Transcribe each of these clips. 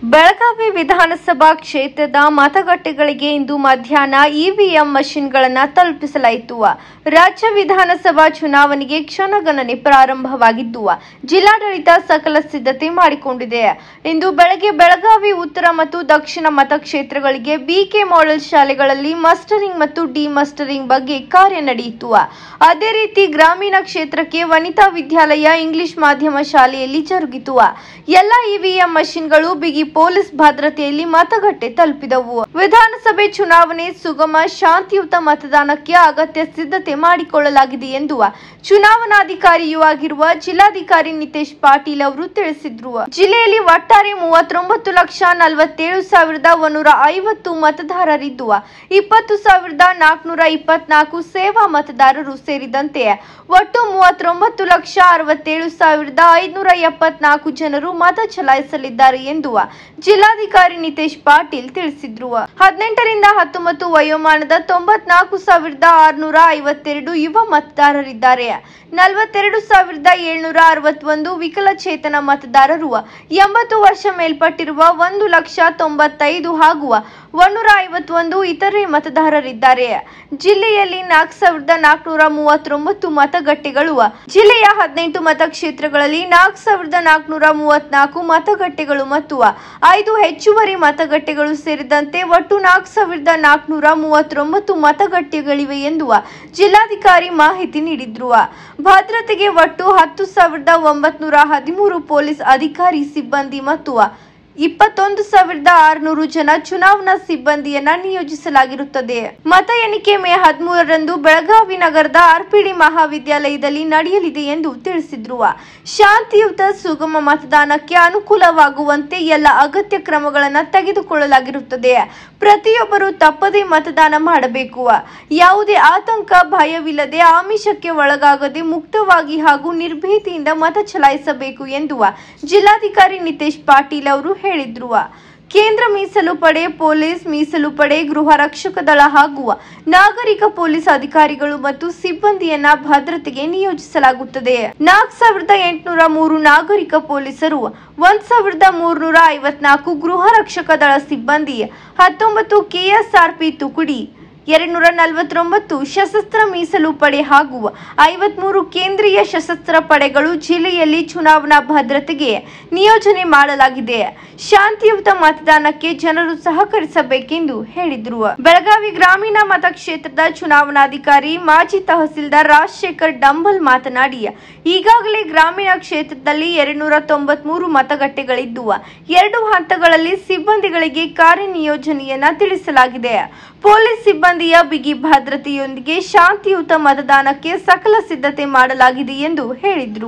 ಬೆಳಗಾವಿ ವಿಧಾನಸಭಾ ಕ್ಷೇತ್ರದ ಮತಗಟ್ಟೆಗಳಿಗೆ ಇಂದು ಮಧ್ಯಾಹ್ನ ಇವಿಎಂ ಮಷಿನ್ಗಳನ್ನು ತಲುಪಿಸಲಾಯಿತು ರಾಜ್ಯ ವಿಧಾನಸಭಾ ಚುನಾವಣೆಗೆ ಕ್ಷಣಗಣನೆ ಪ್ರಾರಂಭವಾಗಿದ್ದು ಜಿಲ್ಲಾಡಳಿತ ಸಕಲ ಸಿದ್ಧತೆ ಮಾಡಿಕೊಂಡಿದೆ ಇಂದು ಬೆಳಗ್ಗೆ ಬೆಳಗಾವಿ ಉತ್ತರ ಮತ್ತು ದಕ್ಷಿಣ ಮತಕ್ಷೇತ್ರಗಳಿಗೆ ಬಿಕೆ ಮಾಡೆಲ್ ಶಾಲೆಗಳಲ್ಲಿ ಮಸ್ಟರಿಂಗ್ ಮತ್ತು ಡಿಮಸ್ಟರಿಂಗ್ ಬಗ್ಗೆ ಕಾರ್ಯ ನಡೆಯಿತು ಅದೇ ರೀತಿ ಗ್ರಾಮೀಣ ಕ್ಷೇತ್ರಕ್ಕೆ ವನಿತಾ ವಿದ್ಯಾಲಯ ಇಂಗ್ಲಿಷ್ ಮಾಧ್ಯಮ ಶಾಲೆಯಲ್ಲಿ ಜರುಗಿತು ಎಲ್ಲ ಇವಿಎಂ ಮಷಿನ್ಗಳು ಬಿಗಿ ಪೊಲೀಸ್ ಭದ್ರತೆಯಲ್ಲಿ ಮತಗಟ್ಟೆ ತಲುಪಿದವು ವಿಧಾನಸಭೆ ಚುನಾವಣೆ ಸುಗಮ ಶಾಂತಿಯುತ ಮತದಾನಕ್ಕೆ ಅಗತ್ಯ ಸಿದ್ಧತೆ ಮಾಡಿಕೊಳ್ಳಲಾಗಿದೆ ಎಂದು ಚುನಾವಣಾಧಿಕಾರಿಯೂ ಆಗಿರುವ ಜಿಲ್ಲಾಧಿಕಾರಿ ನಿತೇಶ್ ಪಾಟೀಲ್ ಅವರು ತಿಳಿಸಿದ್ರು ಜಿಲ್ಲೆಯಲ್ಲಿ ಒಟ್ಟಾರೆ ಮೂವತ್ತೊಂಬತ್ತು ಲಕ್ಷ ನಲವತ್ತೇಳು ಸಾವಿರದ ಒಂದೂರ ಐವತ್ತು ಮತದಾರರಿದ್ದು ಇಪ್ಪತ್ತು ಸಾವಿರದ ನಾಲ್ಕುನೂರ ಇಪ್ಪತ್ನಾಲ್ಕು ಸೇವಾ ಮತದಾರರು ಸೇರಿದಂತೆ ಒಟ್ಟು ಮೂವತ್ತೊಂಬತ್ತು ಲಕ್ಷ ಅರವತ್ತೇಳು ಸಾವಿರದ ಐದುನೂರ ಎಪ್ಪತ್ನಾಲ್ಕು ಜನರು ಮತ ಚಲಾಯಿಸಲಿದ್ದಾರೆ ಎಂದು ಜಿಲ್ಲಾಧಿಕಾರಿ ನಿತೇಶ್ ಪಾಟೀಲ್ ತಿಳಿಸಿದ್ರು ಹದಿನೆಂಟರಿಂದ ಹತ್ತೊಂಬತ್ತು ವಯೋಮಾನದ ತೊಂಬತ್ನಾಲ್ಕು ಸಾವಿರದ ಆರುನೂರ ಐವತ್ತೆರಡು ಯುವ ಮತದಾರರಿದ್ದಾರೆ ನಲವತ್ತೆರಡು ಸಾವಿರದ ಏಳ್ನೂರ ಅರವತ್ತೊಂದು ವಿಕಲಚೇತನ ಮತದಾರರು ಎಂಬತ್ತು ವರ್ಷ ಮೇಲ್ಪಟ್ಟಿರುವ ಒಂದು ಲಕ್ಷ ತೊಂಬತ್ತೈದು ಹಾಗೂ ಒಂದೂರ ಐವತ್ತೊಂದು ಇತರೆ ಮತದಾರರಿದ್ದಾರೆ ಜಿಲ್ಲೆಯಲ್ಲಿ ನಾಲ್ಕು ಸಾವಿರದ ನಾಲ್ಕುನೂರ ಮೂವತ್ತೊಂಬತ್ತು ಮತಗಟ್ಟೆಗಳು ಜಿಲ್ಲೆಯ ಹದಿನೆಂಟು ಮತಕ್ಷೇತ್ರಗಳಲ್ಲಿ ನಾಲ್ಕು ಸಾವಿರದ ನಾಲ್ಕುನೂರ ಮೂವತ್ನಾಲ್ಕು ಮತಗಟ್ಟೆಗಳು ಮತ್ತು ಐದು ಹೆಚ್ಚುವರಿ ಮತಗಟ್ಟೆಗಳು ಸೇರಿದಂತೆ ಒಟ್ಟು ನಾಲ್ಕು ಸಾವಿರದ ನಾಲ್ಕುನೂರ ಮೂವತ್ತೊಂಬತ್ತು ಮತಗಟ್ಟೆಗಳಿವೆ ಎಂದು ಜಿಲ್ಲಾಧಿಕಾರಿ ಮಾಹಿತಿ ನೀಡಿದ್ರು ಭದ್ರತೆಗೆ ಒಟ್ಟು ಹತ್ತು ಸಾವಿರದ ಒಂಬತ್ನೂರ ಹದಿಮೂರು ಪೊಲೀಸ್ ಅಧಿಕಾರಿ ಸಿಬ್ಬಂದಿ ಮತ್ತು ಇಪ್ಪತ್ತೊಂದು ಸಾವಿರದ ಆರುನೂರು ಜನ ಚುನಾವಣಾ ಸಿಬ್ಬಂದಿಯನ್ನ ನಿಯೋಜಿಸಲಾಗಿರುತ್ತದೆ ಮತ ಎಣಿಕೆ ಮೇ ಹದಿಮೂರರಂದು ಬೆಳಗಾವಿ ನಗರದ ಆರ್ಪಿಡಿ ಮಹಾವಿದ್ಯಾಲಯದಲ್ಲಿ ನಡೆಯಲಿದೆ ಎಂದು ತಿಳಿಸಿದ್ರು ಶಾಂತಿಯುತ ಸುಗಮ ಮತದಾನಕ್ಕೆ ಅನುಕೂಲವಾಗುವಂತೆ ಎಲ್ಲ ಅಗತ್ಯ ಕ್ರಮಗಳನ್ನು ತೆಗೆದುಕೊಳ್ಳಲಾಗಿರುತ್ತದೆ ಪ್ರತಿಯೊಬ್ಬರು ತಪ್ಪದೇ ಮತದಾನ ಮಾಡಬೇಕು ಯಾವುದೇ ಆತಂಕ ಭಯವಿಲ್ಲದೆ ಆಮಿಷಕ್ಕೆ ಒಳಗಾಗದೆ ಮುಕ್ತವಾಗಿ ಹಾಗೂ ನಿರ್ಭೀತಿಯಿಂದ ಮತ ಚಲಾಯಿಸಬೇಕು ಎಂದು ಜಿಲ್ಲಾಧಿಕಾರಿ ನಿತೇಶ್ ಪಾಟೀಲ್ ಅವರು ಹೇಳಿದ್ರು ಕೇಂದ್ರ ಮೀಸಲು ಪಡೆ ಪೊಲೀಸ್ ಮೀಸಲು ಪಡೆ ಗೃಹ ರಕ್ಷಕ ದಳ ಹಾಗೂ ನಾಗರಿಕ ಪೊಲೀಸ್ ಅಧಿಕಾರಿಗಳು ಮತ್ತು ಸಿಬ್ಬಂದಿಯನ್ನ ಭದ್ರತೆಗೆ ನಿಯೋಜಿಸಲಾಗುತ್ತದೆ ನಾಲ್ಕು ಸಾವಿರದ ಎಂಟುನೂರ ಮೂರು ನಾಗರಿಕ ಪೊಲೀಸರು ಒಂದ್ ಸಾವಿರದ ಮೂರ್ನೂರ ಐವತ್ನಾಲ್ಕು ಗೃಹ ರಕ್ಷಕ ದಳ ಸಿಬ್ಬಂದಿ ಹತ್ತೊಂಬತ್ತು ಕೆಎಸ್ಆರ್ಪಿ ತುಕುಡಿ ಎರಡ್ನೂರ ನಲವತ್ತೊಂಬತ್ತು ಸಶಸ್ತ್ರ ಮೀಸಲು ಪಡೆ ಹಾಗೂ ಐವತ್ಮೂರು ಕೇಂದ್ರೀಯ ಸಶಸ್ತ್ರ ಪಡೆಗಳು ಜಿಲ್ಲೆಯಲ್ಲಿ ಚುನಾವಣಾ ಭದ್ರತೆಗೆ ನಿಯೋಜನೆ ಮಾಡಲಾಗಿದೆ ಶಾಂತಿಯುತ ಮತದಾನಕ್ಕೆ ಜನರು ಸಹಕರಿಸಬೇಕೆಂದು ಹೇಳಿದ್ರು ಬೆಳಗಾವಿ ಗ್ರಾಮೀಣ ಮತಕ್ಷೇತ್ರದ ಚುನಾವಣಾಧಿಕಾರಿ ಮಾಜಿ ತಹಸೀಲ್ದಾರ್ ರಾಜಶೇಖರ್ ಡಂಬಲ್ ಮಾತನಾಡಿ ಈಗಾಗಲೇ ಗ್ರಾಮೀಣ ಕ್ಷೇತ್ರದಲ್ಲಿ ಎರಡ್ನೂರ ತೊಂಬತ್ಮೂರು ಮತಗಟ್ಟೆಗಳಿದ್ದು ಎರಡು ಹಂತಗಳಲ್ಲಿ ಸಿಬ್ಬಂದಿಗಳಿಗೆ ಕಾರ್ಯನಿಯೋಜನೆಯನ್ನ ತಿಳಿಸಲಾಗಿದೆ ಪೊಲೀಸ್ ಸಿಬ್ಬಂದಿಯ ಬಿಗಿ ಭದ್ರತೆಯೊಂದಿಗೆ ಶಾಂತಿಯುತ ಮತದಾನಕ್ಕೆ ಸಕಲ ಸಿದ್ಧತೆ ಮಾಡಲಾಗಿದೆ ಎಂದು ಹೇಳಿದ್ರು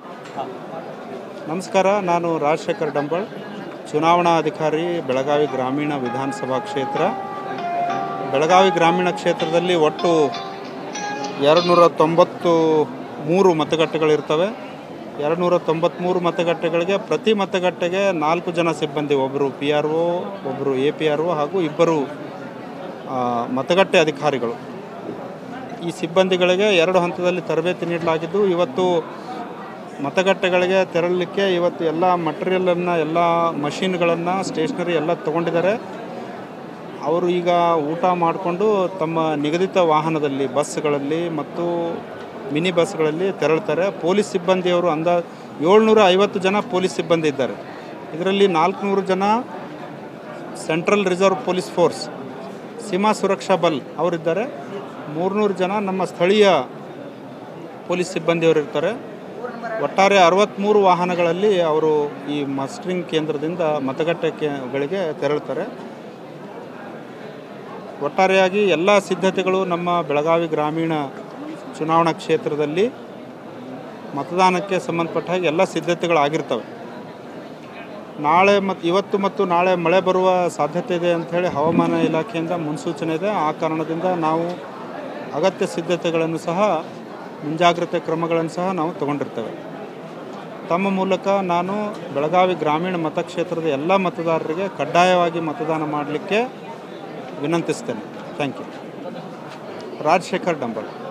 ನಮಸ್ಕಾರ ನಾನು ರಾಜಶೇಖರ್ ಡಂಬಳ್ ಚುನಾವಣಾ ಅಧಿಕಾರಿ ಬೆಳಗಾವಿ ಗ್ರಾಮೀಣ ವಿಧಾನಸಭಾ ಕ್ಷೇತ್ರ ಬೆಳಗಾವಿ ಗ್ರಾಮೀಣ ಕ್ಷೇತ್ರದಲ್ಲಿ ಒಟ್ಟು ಎರಡು ನೂರ ತೊಂಬತ್ತು ಮೂರು ಮತಗಟ್ಟೆಗಳಿರ್ತವೆ ಎರಡು ನೂರ ತೊಂಬತ್ತ್ಮೂರು ಮತಗಟ್ಟೆಗಳಿಗೆ ಪ್ರತಿ ಮತಗಟ್ಟೆಗೆ ನಾಲ್ಕು ಜನ ಸಿಬ್ಬಂದಿ ಒಬ್ಬರು ಪಿ ಆರ್ ಒ ಒಬ್ಬರು ಎ ಪಿ ಆರ್ ಒ ಹಾಗೂ ಇಬ್ಬರು ಆ, ಮತಗಟ್ಟೆ ಅಧಿಕಾರಿಗಳು ಈ ಸಿಬ್ಬಂದಿಗಳಿಗೆ ಎರಡು ಹಂತದಲ್ಲಿ ತರಬೇತಿ ನೀಡಲಾಗಿದ್ದು ಇವತ್ತು ಮತಗಟ್ಟೆಗಳಿಗೆ ತೆರಳಲಿಕ್ಕೆ ಇವತ್ತು ಎಲ್ಲ ಮಟೀರಿಯಲನ್ನು ಎಲ್ಲ ಮಷಿನ್ಗಳನ್ನು ಸ್ಟೇಷ್ನರಿ ಎಲ್ಲ ತೊಗೊಂಡಿದ್ದಾರೆ ಅವರು ಈಗ ಊಟ ಮಾಡಿಕೊಂಡು ತಮ್ಮ ನಿಗದಿತ ವಾಹನದಲ್ಲಿ ಬಸ್ಗಳಲ್ಲಿ ಮತ್ತು ಮಿನಿ ಬಸ್ಗಳಲ್ಲಿ ತೆರಳ್ತಾರೆ ಪೊಲೀಸ್ ಸಿಬ್ಬಂದಿಯವರು ಅಂದ ಏಳ್ನೂರ ಐವತ್ತು ಜನ ಪೊಲೀಸ್ ಸಿಬ್ಬಂದಿ ಇದ್ದಾರೆ ಇದರಲ್ಲಿ ನಾಲ್ಕುನೂರು ಜನ central reserve police force Seema Suraksha Bal ಅವರಿದ್ದಾರೆ ಮೂರ್ನೂರು ಜನ ನಮ್ಮ ಸ್ಥಳೀಯ ಪೊಲೀಸ್ ಸಿಬ್ಬಂದಿಯವರು ಇರ್ತಾರೆ ಒಟ್ಟಾರೆ ಅರವತ್ತ್ಮೂರು ವಾಹನಗಳಲ್ಲಿ ಅವರು ಈ ಮಸ್ಟ್ರಿಂಗ್ ಕೇಂದ್ರದಿಂದ ಮತಗಟ್ಟೆಗಳಿಗೆ ತೆರಳ್ತಾರೆ ಒಟ್ಟಾರೆಯಾಗಿ ಎಲ್ಲ ಸಿದ್ಧತೆಗಳು ನಮ್ಮ ಬೆಳಗಾವಿ ಗ್ರಾಮೀಣ ಚುನಾವಣಾ ಕ್ಷೇತ್ರದಲ್ಲಿ ಮತದಾನಕ್ಕೆ ಸಂಬಂಧಪಟ್ಟ ಹಾಗೆ ಎಲ್ಲ ಸಿದ್ಧತೆಗಳು ಆಗಿರ್ತವೆ ನಾಳೆ ಮತ್ತು ಇವತ್ತು ಮತ್ತು ನಾಳೆ ಮಳೆ ಬರುವ ಸಾಧ್ಯತೆ ಇದೆ ಅಂಥೇಳಿ ಹವಾಮಾನ ಇಲಾಖೆಯಿಂದ ಮುನ್ಸೂಚನೆ ಇದೆ ಆ ಕಾರಣದಿಂದ ನಾವು ಅಗತ್ಯ ಸಿದ್ಧತೆಗಳನ್ನು ಸಹ ಮುಂಜಾಗ್ರತೆ ಕ್ರಮಗಳನ್ನು ಸಹ ನಾವು ತಗೊಂಡಿರ್ತೇವೆ ತಮ್ಮ ಮೂಲಕ ನಾನು ಬೆಳಗಾವಿ ಗ್ರಾಮೀಣ ಮತಕ್ಷೇತ್ರದ ಎಲ್ಲ ಮತದಾರರಿಗೆ ಕಡ್ಡಾಯವಾಗಿ ಮತದಾನ ಮಾಡಲಿಕ್ಕೆ ವಿನಂತಿಸ್ತೇನೆ ಥ್ಯಾಂಕ್ ಯು ರಾಜಶೇಖರ್ ಡಂಬಲ್